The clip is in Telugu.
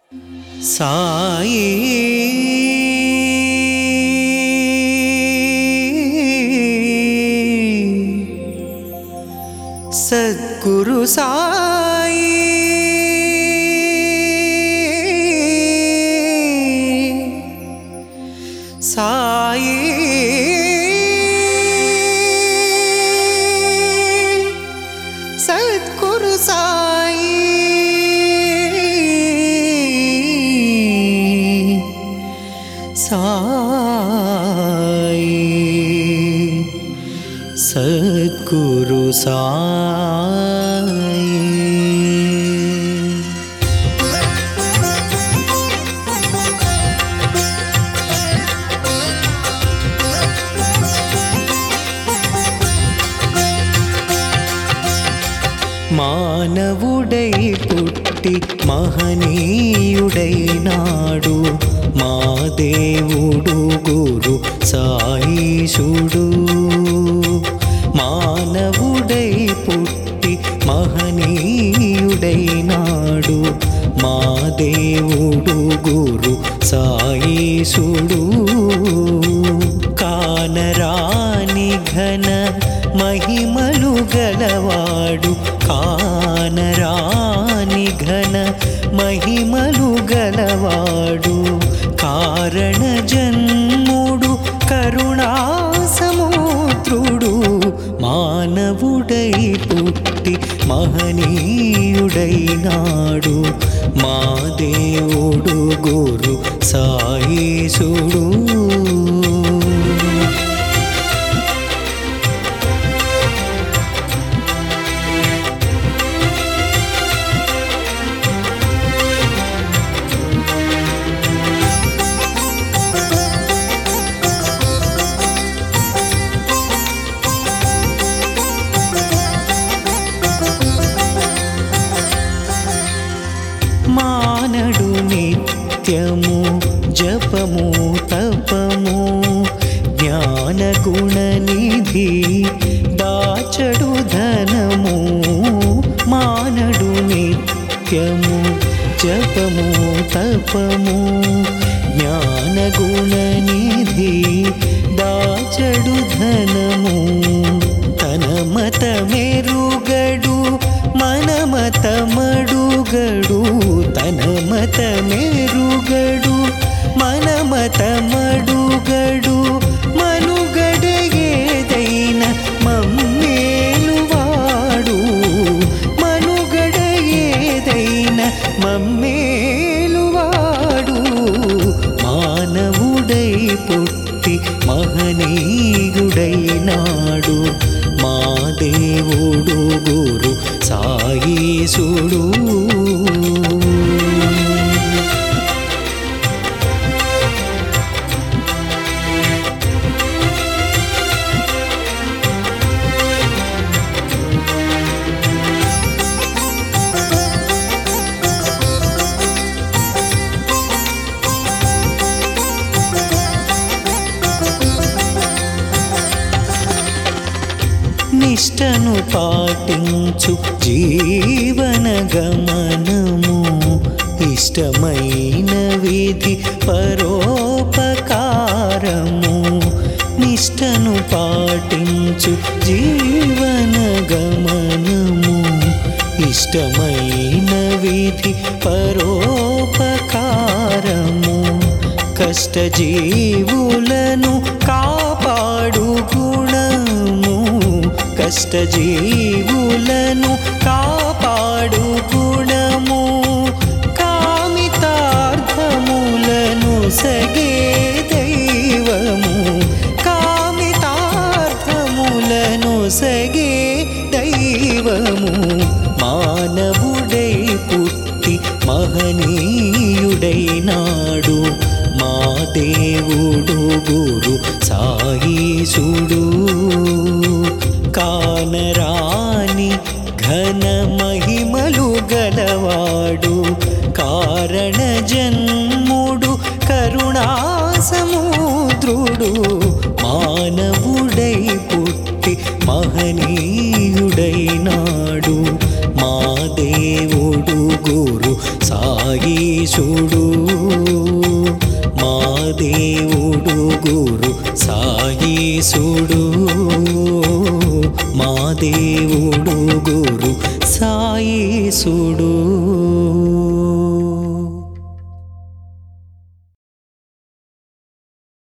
సాయి సద్గురు సాయి సాయి సద్గురు సాయి సాయి సద్గురు సాయి మానవుడై పుట్టి మహనీయుడైనాడు మా దేవుడు గురు సాయిషుడు మానవుడై పుట్టి మహనీయుడైనాడు మా దేవుడు గురు సాయిషుడు కానరాని ఘన మహిమలు గలవాడు కానరాని ఘన మహిమలు గలవాడు కారణ జన్ముడు కరుణాసముద్రుడు మానవుడై పుట్టి మహనీయుడైనాడు మా దేవుడు గురు సాయిసుడు మానడు నిత్యము జపము తపము జ్ఞాన గుణనిధి దాచడు ధనము మానడు నిత్యము జపము తపము జ్ఞాన గుణనిధి దాచడు ధనము తన మత మెరుగడు మన మత మడుగడు తన మత మెరుగడు మన మత మడుగడు మనుగడ ఏదైన మమ్మేలువాడు మనుగడ ఏదైన మమ్మేలువాడు మానవుడై పుట్టి మహనీయుడైనాడు మా దేవుడు గురు సాయీసుడు నిష్టను పాటించు జీవన గమనము ఇష్టమైన విధి పరోపకారము నిష్టను పాటించు జీవన గమనము ఇష్టమైన విధి పరోపకారము కష్టజీవులను కాపాడు గుణము కష్టజీవులను కాపాడు గుణము కామితార్థములను సగే దైవము కామితార్థములను సగే దైవము మానవుడై పుట్టి మహనీయుడైనాడు మా దేవుడు గురు సాయీసుడు కానరాని ఘన మహిమలు గలవాడు కారణ జన్ముడు కరుణాసముద్రుడు మానవుడై పుట్టి మహనీయుడైనాడు మా దేవుడు గురు సాయి సాయేసుడు మా దేవుడు గురు సాయేసుడు మా దేవుడు గురు సాయేసుడు